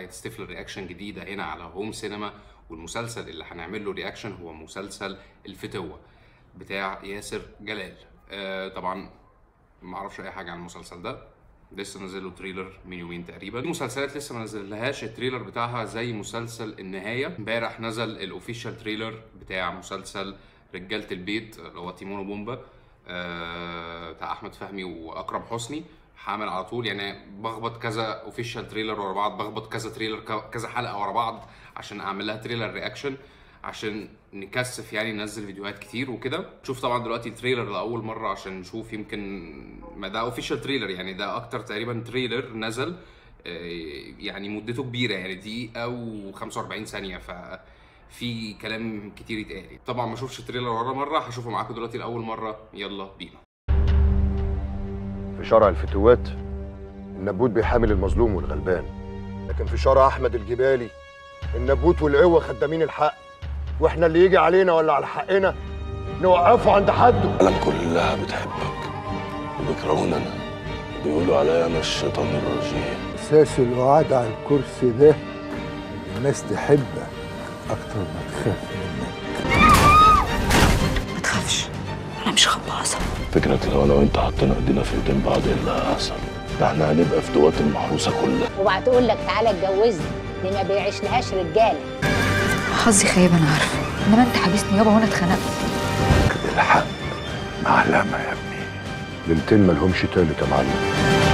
حلقه ستيفلر رياكشن جديده هنا على هوم سينما والمسلسل اللي هنعمل له رياكشن هو مسلسل الفتوه بتاع ياسر جلال آه طبعا ما اعرفش اي حاجه عن المسلسل ده لسه نزل له تريلر من يومين تقريبا المسلسلات لسه ما نزلهاش التريلر بتاعها زي مسلسل النهايه امبارح نزل الاوفيشال تريلر بتاع مسلسل رجاله البيت اللي هو تيمون وبومبا آه، بتاع احمد فهمي واكرم حسني هعمل على طول يعني بخبط كذا اوفيشال تريلر ورا بعض بخبط كذا تريلر ك- كذا حلقه ورا بعض عشان اعمل لها تريلر رياكشن عشان نكثف يعني ننزل فيديوهات كتير وكده شوف طبعا دلوقتي التريلر لاول مره عشان نشوف يمكن ما ده اوفيشال تريلر يعني ده اكتر تقريبا تريلر نزل آه، يعني مدته كبيره يعني دقيقه و 45 ثانيه ف في كلام كتير يتقال طبعا ما اشوفش التريلر ولا مره هشوفه معاكم دلوقتي لاول مره يلا بينا في شرع الفتوات النبوت بيحامل المظلوم والغلبان لكن في شرع احمد الجبالي النبوت والقوه خدامين الحق واحنا اللي يجي علينا ولا على حقنا نوقفه عند حده العالم كلها بتحبك وبيكرهوني انا بيقولوا عليا انا الشيطان الرجيم اساس القعاد على الكرسي ده إن الناس تحبك اكتر ما تخاف منك ما تخافش انا مش خباصه فكرك لو انا وانت حطينا ايدينا في ايدين بعض ايه اللي هيحصل ده احنا هنبقى في دوات المحروسه كلها وبعد تقول لك تعالى اتجوزني دي ما بيعيش لهاش رجاله حظي خيب انا عارفه انما انت حابسني يابا وانا اتخنقت الحق معلمه يا ابني بنتين مالهمش تالت يا معلم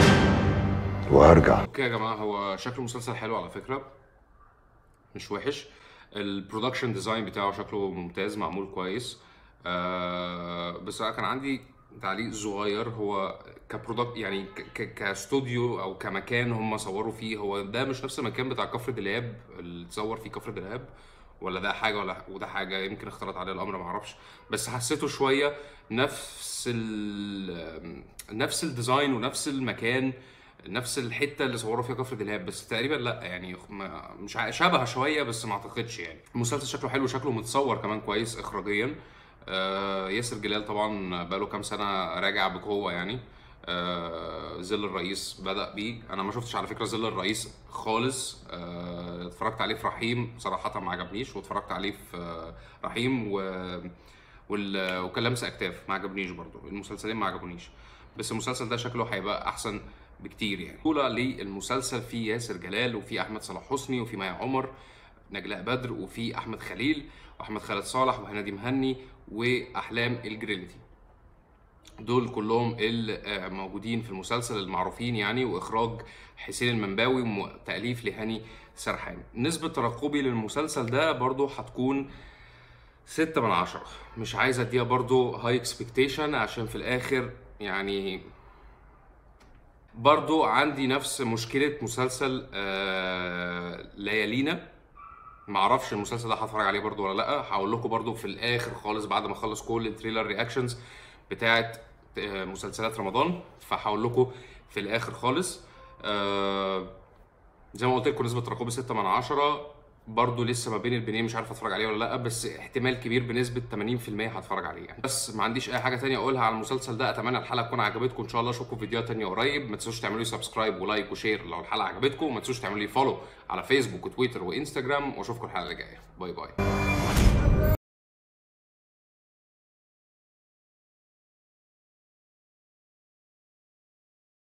وهرجع اوكي يا جماعه هو شكله مسلسل حلو على فكره مش وحش البرودكشن ديزاين بتاعه شكله ممتاز معمول كويس آه بس انا كان عندي تعليق صغير هو كبرودكت يعني ك- ك- كاستوديو او كمكان هم صوروا فيه هو ده مش نفس المكان بتاع كفر دلهاب اللي اتصور فيه كفر دلهاب ولا ده حاجه ولا وده حاجه يمكن اختلط عليه الامر ما اعرفش بس حسيته شويه نفس ال نفس الديزاين ونفس المكان نفس الحته اللي صوروا فيها كفر دلهاب بس تقريبا لا يعني ما مش ع- شبه شويه بس ما اعتقدش يعني المسلسل شكله حلو شكله متصور كمان كويس اخراجيا آه ياسر جلال طبعا بقاله كام سنه راجع بقوه يعني آه ظل الرئيس بدا بيه انا ما شفتش على فكره ظل الرئيس خالص آه اتفرجت عليه في رحيم صراحه ما عجبنيش واتفرجت عليه في آه رحيم و وال... وكان لمس اكتاف ما عجبنيش برضو المسلسلين ما عجبونيش بس المسلسل ده شكله هيبقى احسن بكتير يعني بطولة للمسلسل في ياسر جلال وفي احمد صلاح حسني وفي مايا عمر نجلاء بدر وفي احمد خليل واحمد خالد صالح وهنادي مهني واحلام الجريلتي دول كلهم الموجودين في المسلسل المعروفين يعني واخراج حسين المنباوي وتاليف لهاني سرحان نسبه ترقبي للمسلسل ده برضو هتكون ستة من عشرة مش عايز اديها برضو هاي اكسبكتيشن عشان في الاخر يعني برضو عندي نفس مشكلة مسلسل آه ليالينا معرفش المسلسل ده هتفرج عليه برضو ولا لا هقول لكم برضو في الاخر خالص بعد ما اخلص كل التريلر رياكشنز بتاعت آه، مسلسلات رمضان فهقول لكم في الاخر خالص آه زي ما قلت لكم نسبه ترقبي 6 من 10 برضه لسه ما بين البنين مش عارف اتفرج عليه ولا لا بس احتمال كبير بنسبه 80% هتفرج عليه يعني بس ما عنديش اي حاجه تانية اقولها على المسلسل ده اتمنى الحلقه تكون عجبتكم ان شاء الله اشوفكم في فيديوهات تانية قريب ما تنسوش تعملوا لي سبسكرايب ولايك وشير لو الحلقه عجبتكم وما تنسوش تعملوا لي فولو على فيسبوك وتويتر وانستجرام واشوفكم الحلقه اللي جايه باي باي